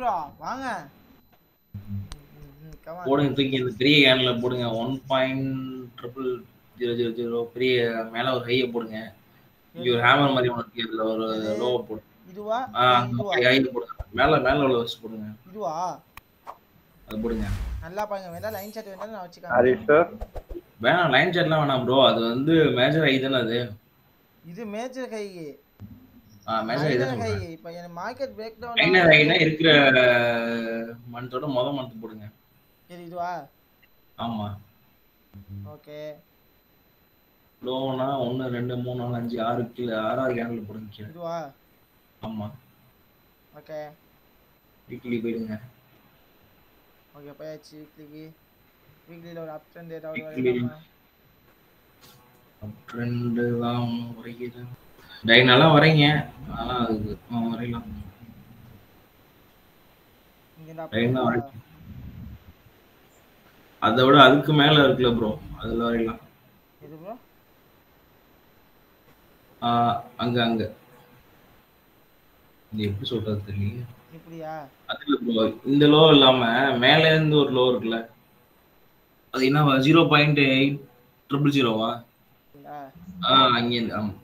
Bro வாங்க ம், ம், come on. போடுங்க தூக்கி இந்த பெரிய கேன்ல போடுங்க one point triple zero zero zero பெரிய மேல ஒரு ஹையை போடுங்க இங்க ஒரு ஹேமர் மாதிரி ஒன்று இருக்கு இதுல ஒரு லோவை போடுங்க இதுவா ஆ இதுவா ஹை போடுங்க மேல மேல உள்ள வச்சு போடுங்க இதுவா அது போடுங்க நல்லா பாருங்க வேணா லைன் ஷாட் வேணா நான் Are வச்சுக்கிறேன் you sure? வேணாம் லைன் சாட்லாம் வேணாம் ப்ரோ அது வந்து மேஜர் ஹை தானே அது இது மேஜர் கை ஆ மேஜர் ஹை தான் மைனர் கை சொல்றேன் இப்போ எனக்கு மார்க்கெட் பிரேக் மைனர் ஹைனா டவுன் இருக்கிற மந்தோட முத மந்த் போடுங்க சரி இதுவா ஆமா ஓகே லோனா ஒன்று ரெண்டு மூணு நாலு அஞ்சு ஆறு கீழே ஆறாறு கேனில் போடுங்க கீழே இதுவா ஆமா ஓகே வீக்லி போயிடுங்க ஓகே போயாச்சு வீக்லிக்கு வீக்லியில் ஒரு அப் ட்ரெண்ட் ஏதாவது Weekly. வரையலாமா ரெண்டு தான் வரைக்கிறேன் டைனெல்லாம் வரைங்க ஆனால் அது ஆ, வரையலாம் இங்க இந்த up டைம் தான் trend வரைக்கும் அதை விட அதுக்கு மேல இருக்குல்ல ப்ரோ அதுல வரையலாம் இது ப்ரோ ஆ, அங்க அங்க இது எப்படி சொல்றது தெரியல இப்படியா அதுல ப்ரோ இந்த லோ இல்லாம மேல இருந்து ஒரு லோ இருக்குல்ல அது என்ன ஜீரோ பாயிண்ட் எயிட் ட்ரிபிள் ஜீரோவா ஆ ஆ அங்கேருந்து ஆமா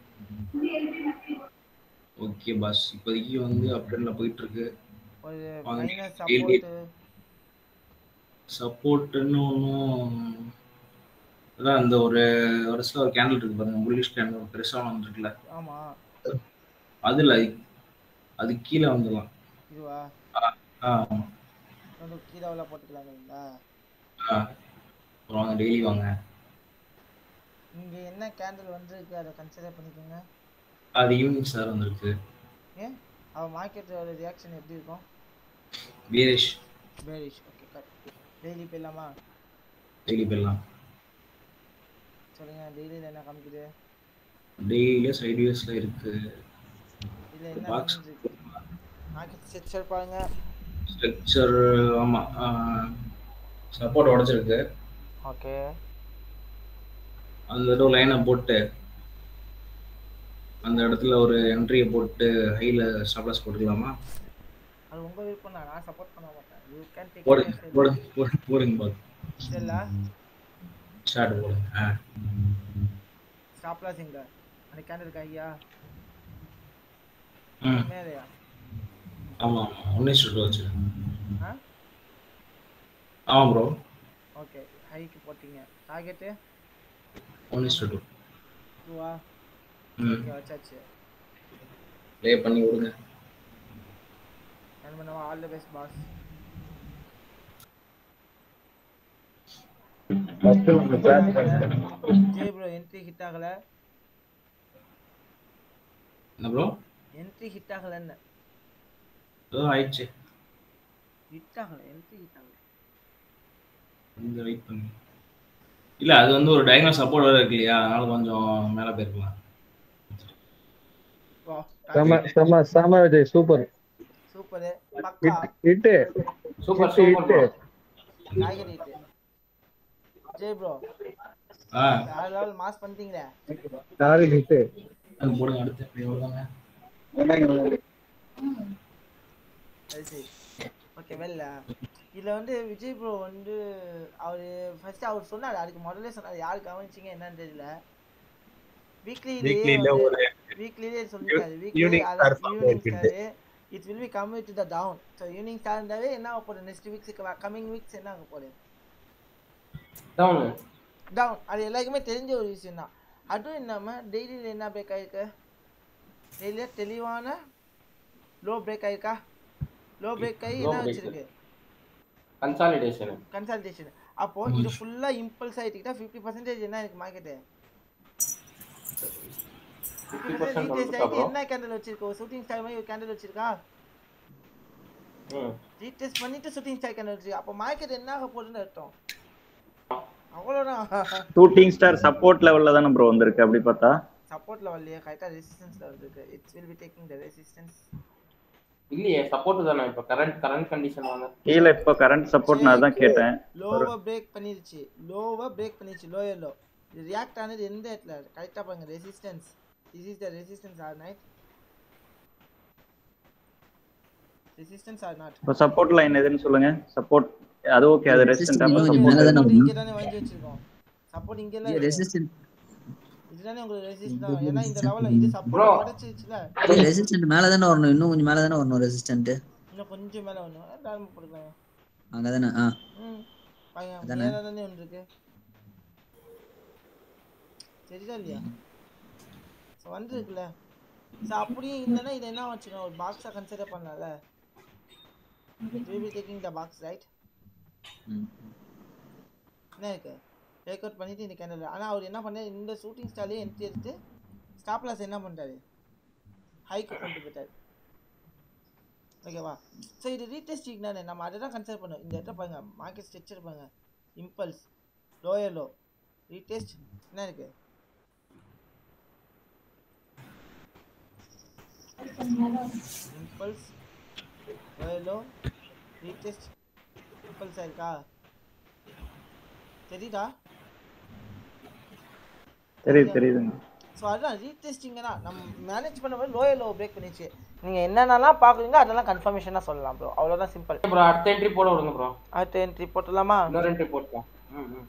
ஓகே பாஸ் இப்போதைக்கு வந்து அப்டேட்ல போயிட்டு இருக்கு ஒரு வாங்க. Minus Daily. சப்போர்ட் சப்போர்ட்னு ஒன்றும் அதான் இந்த ஒரு வருஷம் ஒரு கேண்டில் இருக்கு பாருங்க புல்லிஷ் கேண்டில் பெருசாக வந்துருக்குல்ல ஆமா அதுல அது கீழே வந்துடலாம் இதுவா ஆ ஆமா. வந்து கீழே உள்ள போட்டுக்கலாங்களா ஆ அப்புறம் வாங்க டெய்லி வாங்க இங்க என்ன கேண்டில் வந்திருக்கு அதை கன்சிடர் பண்ணிக்கோங்க அது ஈவினிங் சார் வந்திருக்கு ஏன் அவன் மார்க்கெட்டோட ரியாக்ஷன் எப்படி இருக்கும் வீரேஷ் பேரிஷ் ஓகே கட் டெய்லி போயிடலாமா டெய்லி போயிடலாம் சொல்லுங்க டெய்லியில் என்ன காமிக்குது டெய்லியே சைட் வியூஸ்ல இருக்கு இல்லை என்ன பாக்ஸ் இருக்கு மார்க்கெட் ஸ்ட்ரக்சர் பாருங்க ஸ்ட்ரக்சர் ஆமா சப்போர்ட் உடைச்சிருக்கு ஓகே அந்த தடவை லைனை போட்டு அந்த இடத்துல ஒரு என்ட்ரியை போட்டு ஹைல ஸ்டாப்லஸ் போட்டுக்கலாமா அது உங்க விருப்பம் தான் நான் சப்போர்ட் பண்ண மாட்டேன் யூ கேன் டேக் போடுங்க போடுங்க போடுங்க போடுங்க பாத்து சரிங்களா ஸ்டார்ட் போடுங்க ஆ ஸ்டாப் லாஸ் எங்க அந்த கேண்டில் ஐயா ம் மேலையா ஆமா ஆமா ஒன்னே ஸ்டூட் வச்சு ஆ ஆமா ப்ரோ ஓகே ஹைக்கு போட்டீங்க டார்கெட்டு ஒன்னே ஸ்டூட் டூவா ம் ஓகே வச்சாச்சு ப்ளே பண்ணி விடுங்க ரன் பண்ணவா all the best boss First உங்க chat பண்ணுங்க. ஜெய் ப்ரோ என்ட்ரி ஹிட் ஆகல என்ன ப்ரோ என்ட்ரி ஹிட் ஆகலன்னு ஏதோ ஆயிடுச்சு ஹிட் ஆகல என்ட்ரி ஹிட் ஆகல இந்த வெயிட் பண்ணி இல்ல அது வந்து ஒரு டயக்னல் சப்போர்ட் வேற இருக்கு இல்லையா அதனால கொஞ்சம் மேல போயிருக்கலாம் வா செம செம செம விஜய் சூப்பர் சூப்பர் பக்கா hit super hit super hit target hit Jai bro ஆ வேற லெவல் மாஸ் பண்ணிட்டீங்களே டார்கெட் ஹிட் அது போடுங்க அடுத்து எவ்வளோதாங்க அது சரி ஓகே வெல்ல இதுல வந்து விஜய் ப்ரோ வந்து அவர் ஃபர்ஸ்ட் அவர் சொன்னார் அதுக்கு முதல்ல சொன்னார் யாரு கவனிச்சிங்க என்னன்னு தெரியல வீக்லிலேயே Weekly-ல ஒரு வீக்லிலே சொல்லிட்டாரு weekly unique star form evening இருக்குது. Star it will become to the down so evening star இருந்தாவே என்ன ஆக போகுது நெக்ஸ்ட் வீக்ஸுக்கு கமிங் வீக்ஸ் என்ன ஆக போகுது டவுன் டவுன் அது எல்லாருக்குமே தெரிஞ்ச ஒரு விஷயம் தான் அதுவும் இல்லாமல் டெய்லியில் என்ன பிரேக் ஆயிருக்கு டெய்லியில் தெளிவான லோ பிரேக் ஆயிருக்கா லோ பிரேக் ஆகி Low என்ன break. வச்சிருக்கு கன்சாலிடேஷன் கன்சல்டேஷன் அப்போ இது ஃபுல்லா இம்பல்ஸ் ஆயிட்டுக்கிட்டா ஃபிஃப்டி பர்சன்டேஜ் என்ன இருக்கு மார்க்கெட்டு ஃபிஃப்டி பர்சன்ட் வந்துட்டா ப்ரோ என்ன கேண்டில் வச்சிருக்கோம் ஷூட்டிங் ஸ்டார் மாதிரி ஒரு கேண்டில் வச்சிருக்கா ம் ரீடெஸ்ட் பண்ணிட்டு ஷூட்டிங் ஸ்டார் கேண்டில் வச்சிருக்கா அப்போ மார்க்கெட் என்ன ஆக போகுதுன்னு அர்த்தம் அவ்வளோதான் ஷூட்டிங் ஸ்டார் சப்போர்ட் லெவல்ல தானே ப்ரோ வந்திருக்கு அப்படி பார்த்தா சப்போர்ட்ல வரலையே கரெக்டாக ரெசிஸ்டன்ஸ்ல இருக்கு it's will be taking the resistance இல்லையே சப்போர்ட் தானே இப்போ கரண்ட் கரண்ட் கண்டிஷன் வந்து கீழே இப்போ கரண்ட் சப்போர்ட் நான் தான் கேட்டேன் லோவை பிரேக் பண்ணிருச்சு லோவை பிரேக் பண்ணிருச்சு லோயர் லோ இது ரியாக்ட் ஆனது எந்த இடத்துல கரெக்டாக பாருங்க resistance this is the resistance or night resistance or not இப்போ சப்போர்ட் லைன் எதுன்னு சொல்லுங்க சப்போர்ட் அது ஓகே அது ரெசிஸ்டன்ட் அப்போ Resistant சப்போர்ட் மேல தானே சப்போர்ட் வரணும். இங்க தானே வாங்கி வச்சிருக்கோம் சப்போர்ட் இங்க எல்லாம் இருக்கு. ரெசிஸ்டன்ட் இதுதானே உங்களுக்கு ரெசிஸ்ட் தான் ஏன்னா இந்த லெவல்ல இது Bro. சப்போர்ட் உடைச்சிருச்சுல ரெசிஸ்டன்ட் மேல தானே வரணும் இன்னும் கொஞ்சம் மேல தானே வரணும் ரெசிஸ்டன்ட் இன்னும் கொஞ்சம் மேல ஒண்ணு டார்ம் போட்டுக்கலாம் அங்க தானே ஆ ம் பையன் அதானே? மேல தானே ஒன்று இருக்கு சரிதா இல்லையா ஸோ வந்துருக்குல்ல ஸோ அப்படியே இல்லைன்னா இதை என்ன வச்சுக்கணும் ஒரு பாக்ஸாக கன்சிடர் பண்ணலாம்ல will be taking the box right ம். என்ன இருக்கு டேக் அவுட் பண்ணிட்டு இந்த கேண்டல் ஆனால் அவர் என்ன பண்ணாரு இந்த ஷூட்டிங் ஸ்டார்லேயே என்ட்ரி எடுத்து ஸ்டாப் லாஸ் என்ன பண்ணிட்டாரு ஹைக்கு கொண்டு போயிட்டாரு ஓகேவா ஸோ இது ரீடெஸ்டிங் தானே நம்ம அதை தான் கன்சிடர் பண்ணோம் இந்த இடத்துல பாருங்க மார்க்கெட் ஸ்ட்ரக்சர் பாருங்க இம்பல்ஸ் லோயர் லோ ரீடெஸ்ட் என்ன இருக்கு impulse lower low retest impulse ஆயிருக்கா தெரியுதா தெரியுது தெரியுதுங்க ஸோ அதுதான் ரீடெஸ்டிங் தான் நம்ம மேனேஜ் பண்ணும்போது லோயர் லோ பிரேக் பண்ணிச்சு நீங்கள் என்னென்னலாம் பார்க்குறீங்க அதெல்லாம் கன்ஃபர்மேஷனாக சொல்லலாம் ப்ரோ அவ்வளோதான் சிம்பிள் ப்ரோ அடுத்த என்ட்ரி போட விடுங்க ப்ரோ அடுத்த என்ட்ரி போட்டுடலாமா இன்னொரு என்ட்ரி போட்டோம் ம் ம்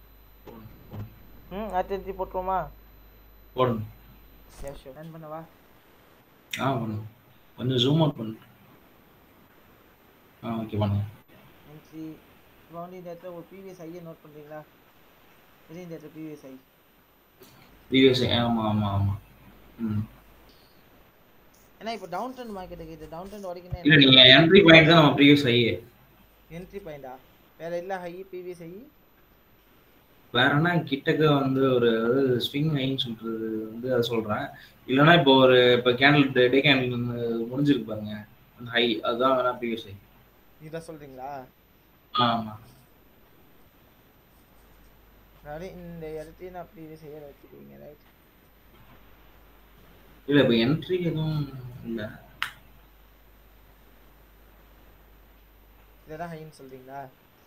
ம் அடுத்த என்ட்ரி போட்டுருவோமா போடுங்க சரி ஷூர் ரன் பண்ணவா ஆ பண்ணுங்க கொஞ்சம் ஜூம் அவுட் பண்ணுங்க ஆ ஓகே பண்ணுங்க என்ட்ரி இப்போ வந்து இந்த இடத்துல ஒரு ப்ரீவியஸ் ஐயை நோட் பண்ணுறீங்களா இது இந்த இடத்துல ப்ரீவியஸ் ஐ ப்ரீவியஸ் ஆமாம் ஆமாம் ஆமாம் ம் ஏன்னா இப்போ டவுன் ட்ரெண்ட் மார்க்கெட்டுக்கு இது டவுன் ட்ரெண்ட் இல்லை வரைக்கும் நீங்கள் என்ட்ரி பாயிண்ட் தான் நம்ம ப்ரீவியஸ் ஐயே என்ட்ரி பாயிண்டா வேற இல்லை ஹை ப்ரீவியஸ் ஐ வேற என்ன கிட்டக்க வந்து ஒரு ஸ்விங் ஹைன்னு சொல்றது வந்து அதை சொல்றேன் இல்லைன்னா இப்போ ஒரு இப்போ கேண்டில் டே கேண்டில் முடிஞ்சிருக்கு பாருங்க அந்த ஹை அதுதான் வேணா ப்ரீவியஸ் ஹை இதை சொல்கிறீங்களா ஆமா அதாவது இந்த இடத்தையும் நான் ப்ரீவியஸ் ஐயை வச்சுக்கிறீங்க ரைட் இல்ல இப்போ என்ட்ரி எதுவும் இல்ல இதை தான் ஹைன்னு சொல்கிறீங்களா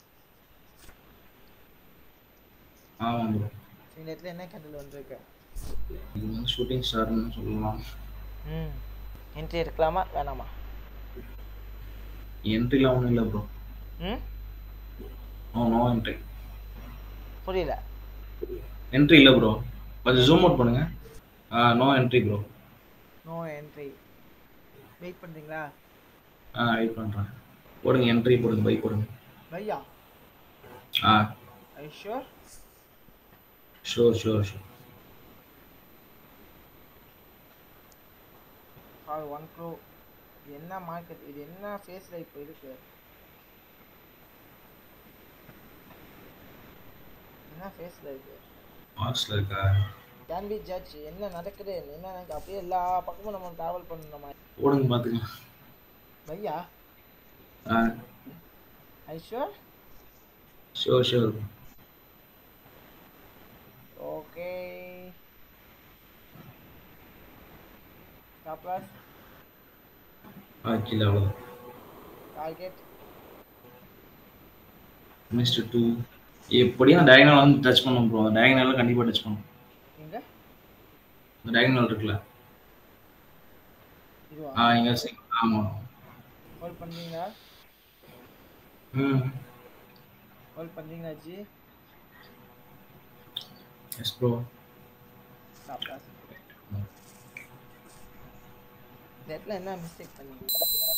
ஆமா ப்ரோ இந்த இடத்துல என்ன கேண்டில் வந்திருக்கு இது வந்து ஷூட்டிங் ஸ்டார்னு சொல்லலாம் ம் என்ட்ரி எடுக்கலாமா வேணாமா என்ட்ரிலாம் ஒன்றும் இல்லை ப்ரோ ம் நோ நோ என்ட்ரி புரியல என்ட்ரி இல்லை ப்ரோ கொஞ்சம் ஜூம் அவுட் பண்ணுங்க ஆ no entry bro no entry wait பண்ணுறீங்களா ஆ வெயிட் பண்ணுறேன் போடுங்க என்ட்ரி போடுங்க பை போடுங்க பையா ஆ I sure shore shore shore for one க்ரோ இது என்ன மார்க்கெட் இது என்ன ஃபேஸில் இப்போ இருக்கு என்ன ஃபேஸில் இருக்கு மார்க்ஸில் இருக்கா கேன் பி ஜட்ஜ் என்ன நடக்குது என்ன எனக்கு அப்படியே எல்லா பக்கமும் நம்ம ட்ராவல் பண்ணணும் போடுங்க பார்த்துக்கலாம் பையா ஆ I sure shore shore okay stop loss ஆ கீழே அவ்வளோதான் டார்கெட் மிஸ்டர் டூ எப்படியும் அந்த டயகனல் வந்து டச் பண்ணும் ப்ரோ அந்த டயகனலில் கண்டிப்பாக டச் பண்ணும் எங்க இந்த டயகனல் இருக்குல்ல இதுவா ஆ இங்கே ஆமாம் ஹோல்ட் பண்ணுறீங்களா ம் ஹோல்ட் பண்ணுறீங்களா ji yes bro stop loss இந்த இடத்துல என்ன மிஸ்டேக் பண்ணீங்க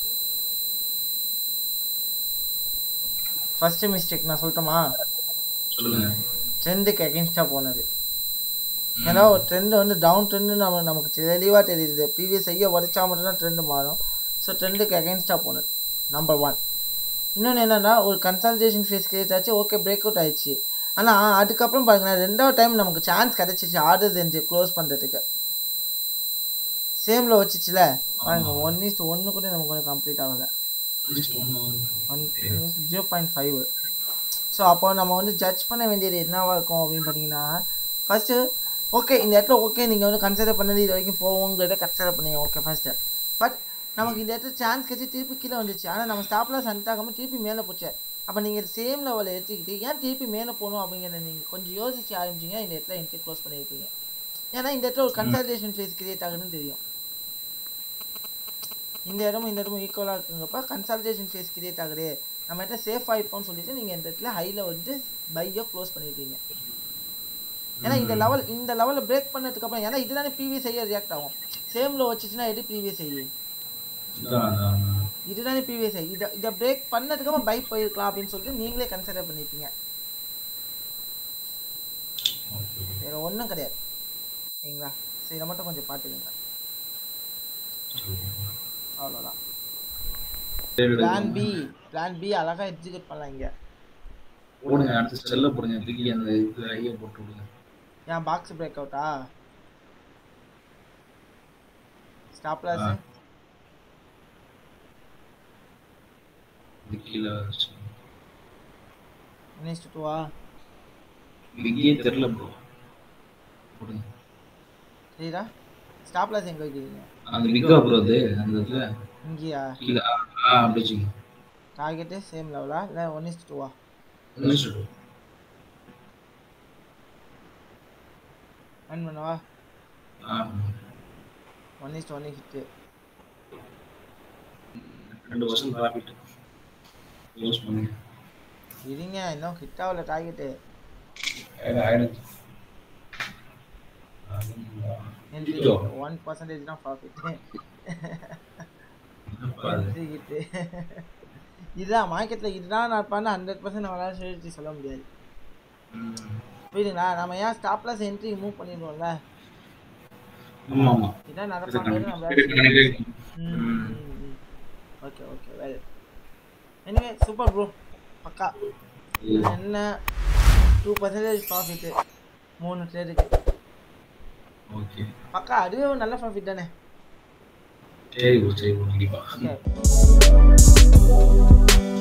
ஃபர்ஸ்ட் மிஸ்டேக் நான் சொல்லட்டுமா சொல்லுங்க ட்ரெண்டுக்கு அகேன்ஸ்டாக போனது ஏன்னா ஒரு ட்ரெண்டு வந்து டவுன் ட்ரெண்டு நம்ம நமக்கு தெளிவாக தெரியுது ப்ரீவியஸ் ஐயா உடைச்சா மட்டும்தான் ட்ரெண்டு மாறும் ஸோ ட்ரெண்டுக்கு அகேன்ஸ்டாக போனது நம்பர் ஒன் இன்னொன்று என்னென்னா ஒரு கன்சல்டேஷன் ஃபேஸ் கிரியேட் ஆச்சு ஓகே பிரேக் அவுட் ஆயிடுச்சு ஆனால் அதுக்கப்புறம் பாருங்களேன் ரெண்டாவது டைம் நமக்கு சான்ஸ் கிடச்சிச்சு ஆர்டர் செஞ்சு க்ளோஸ் பண்ணுறதுக்கு சேமில் வச்சுச்சுல பாருங்க ஒன் இஸ் ஒன்று கூட நமக்கு கொஞ்சம் கம்ப்ளீட் ஆகலை one zero point five so அப்போ நம்ம வந்து ஜட்ஜ் பண்ண வேண்டியது என்னவா இருக்கும் அப்படின்னு பார்த்தீங்கன்னா ஃபஸ்ட்டு ஓகே இந்த இடத்துல ஓகே நீங்கள் வந்து கன்சிடர் பண்ணது இது வரைக்கும் போவோங்கிறத கன்சிடர் பண்ணீங்க ஓகே ஃபஸ்ட்டு பட் நமக்கு இந்த இடத்துல சான்ஸ் கிடச்சி திருப்பி கீழே வந்துச்சு ஆனால் நம்ம ஸ்டாப்லாம் சண்ட் ஆகாமல் திருப்பி மேலே போச்சு அப்போ நீங்கள் சேம் லெவலில் எடுத்துக்கிட்டு ஏன் திருப்பி மேலே போகணும் அப்படிங்கிறத நீங்கள் கொஞ்சம் யோசிச்சு ஆரம்பிச்சிங்க இந்த இடத்துல என்ட்ரி க்ளோஸ் பண்ணியிருப்பீங்க ஏன்னா இந்த இடத்துல ஒரு கன்சல்டேஷன் ஃபேஸ் கிரியேட் ஆகுதுன்னு தெரியும் இந்த இடமும் இந்த இடமும் ஈக்குவலாக இருக்குங்கப்ப கன்சல்டேஷன் ஃபேஸ் கிரியேட் ஆகுது நம்ம கிட்ட சேஃப் ஆகிப்போம்னு சொல்லிட்டு நீங்கள் இந்த இடத்துல ஹையில் வந்து பையோ க்ளோஸ் பண்ணிடுவீங்க ஏன்னா இந்த லெவல் இந்த லெவலில் பிரேக் பண்ணதுக்கு அப்புறம் ஏன்னா இதுதானே ப்ரீவியஸ் ஐயா ரியாக்ட் ஆகும் சேமில் வச்சுச்சுன்னா எது ப்ரீவியஸ் ஐ அதான், அதான், அதான். இதுதானே ப்ரீவியஸ் ஐ இதை இதை பிரேக் பண்ணதுக்கு அப்புறம் பைக் போயிருக்கலாம் அப்படின்னு சொல்லிட்டு நீங்களே கன்சிடர் பண்ணிப்பீங்க Okay. வேற ஒன்றும் கிடையாது சரிங்களா சரி இதை மட்டும் கொஞ்சம் பார்த்துக்கோங்க அவ்வளோதான் பிளான் பி பிளான் பி அழகாக எக்ஸிக்யூட் பண்ணலாம் இங்கே போடுங்க அடுத்து செல்ல போடுங்க தூக்கி அந்த இதுல ஐயா போட்டு விடுங்க ஏன் பாக்ஸ் பிரேக் அவுட்டா ஸ்டாப் லாஸ் ஆ. இது கீழே வச்சு. நெக்ஸ்ட் டூவா பிக்கே தெரியல ப்ரோ போடுங்க சரிடா ஸ்டாப் லாஸ் எங்கே வைக்கிறீங்க அந்த பிக்கா ப்ரோ அது அந்த இதுல இங்கேயா கீழே ஆ, ஆ அப்படி வச்சுங்க டார்கெட்டு சேம் லெவலா இல்லை ஒன் இஸ்ட் டூவா முடிச்சுட்டு ரன் பண்ணவா ஆ ஒன் இஸ்ட் ஒன் ஹிட்டு ரெண்டு வருஷம் ப்ராஃபிட் யூஸ் பண்ணுங்க இருங்க இன்னும் ஹிட் ஆகல டார்கெட்டு ஆயிடுச்சு ஐயோ. ஒன் பர்சன்டேஜ் தான் ப்ராஃபிட் என்னப்பா அது? ஹிட்டு இதுதான் மார்க்கெட்டில் இதுதான் நான் பண்ண ஹண்ட்ரட் பர்சன்ட் நம்மளால சொல்லி சொல்ல முடியாது ம். புரியுதுங்களா நம்ம ஏன் ஸ்டாப் லாஸ் என்ட்ரி மூவ் பண்ணிடுவோம்ல ஆமா ஆமா இதான் இது நடப்பாங்க கணக்கு- கணக்கு- ம். Okay okay well anyway super bro பக்கா இது என்ன டூ பர்சன்டேஜ் ப்ராஃபிட்டு மூணு ட்ரேடுக்கு ஓகே பக்கா அதுவே ஒரு நல்ல ப்ராஃபிட் தானே சரி ப்ரோ சரி ப்ரோ கண்டிப்பா ஓகே